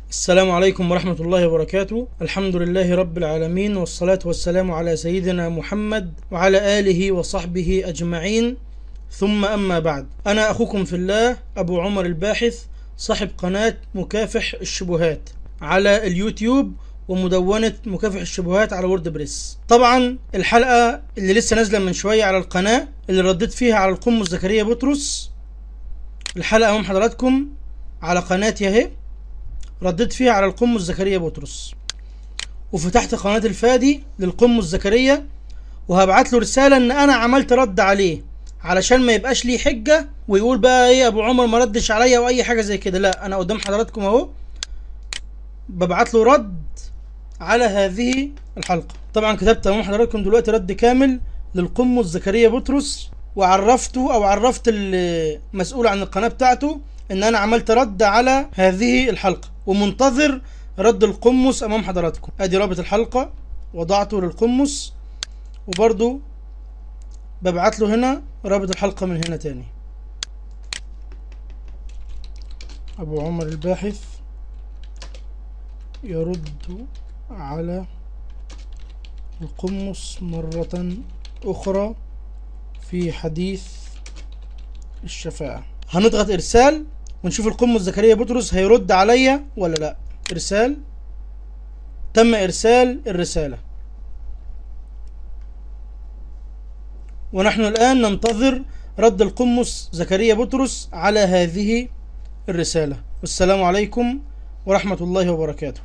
السلام عليكم ورحمة الله وبركاته الحمد لله رب العالمين والصلاة والسلام على سيدنا محمد وعلى آله وصحبه أجمعين ثم أما بعد أنا أخوكم في الله أبو عمر الباحث صاحب قناة مكافح الشبهات على اليوتيوب ومدونة مكافح الشبهات على وورد بريس طبعا الحلقة اللي لسه نازلة من شوية على القناة اللي رديت فيها على القمة زكريا بطرس الحلقة أمام حضراتكم على قناتي اهي رديت فيها على القمة زكريا بطرس وفتحت قناة الفادي للقمة زكريا وهبعت له رسالة ان انا عملت رد عليه علشان ما يبقاش ليه حجة ويقول بقى ايه ابو عمر ما ردش عليا او اي حاجة زي كده لا انا قدام حضراتكم اهو ببعت له رد على هذه الحلقة طبعا كتبت امام حضراتكم دلوقتي رد كامل للقمة زكريا بطرس وعرفته او عرفت المسؤول عن القناة بتاعته ان انا عملت رد على هذه الحلقة ومنتظر رد القمص امام حضراتكم ادي رابط الحلقة وضعته للقمص وبرضو ببعت له هنا رابط الحلقة من هنا تاني ابو عمر الباحث يرد على القمص مرة اخرى في حديث الشفاعة هنضغط ارسال ونشوف القمة زكريا بطرس هيرد عليا ولا لا ارسال تم ارسال الرسالة ونحن الان ننتظر رد القمص زكريا بطرس على هذه الرسالة والسلام عليكم ورحمة الله وبركاته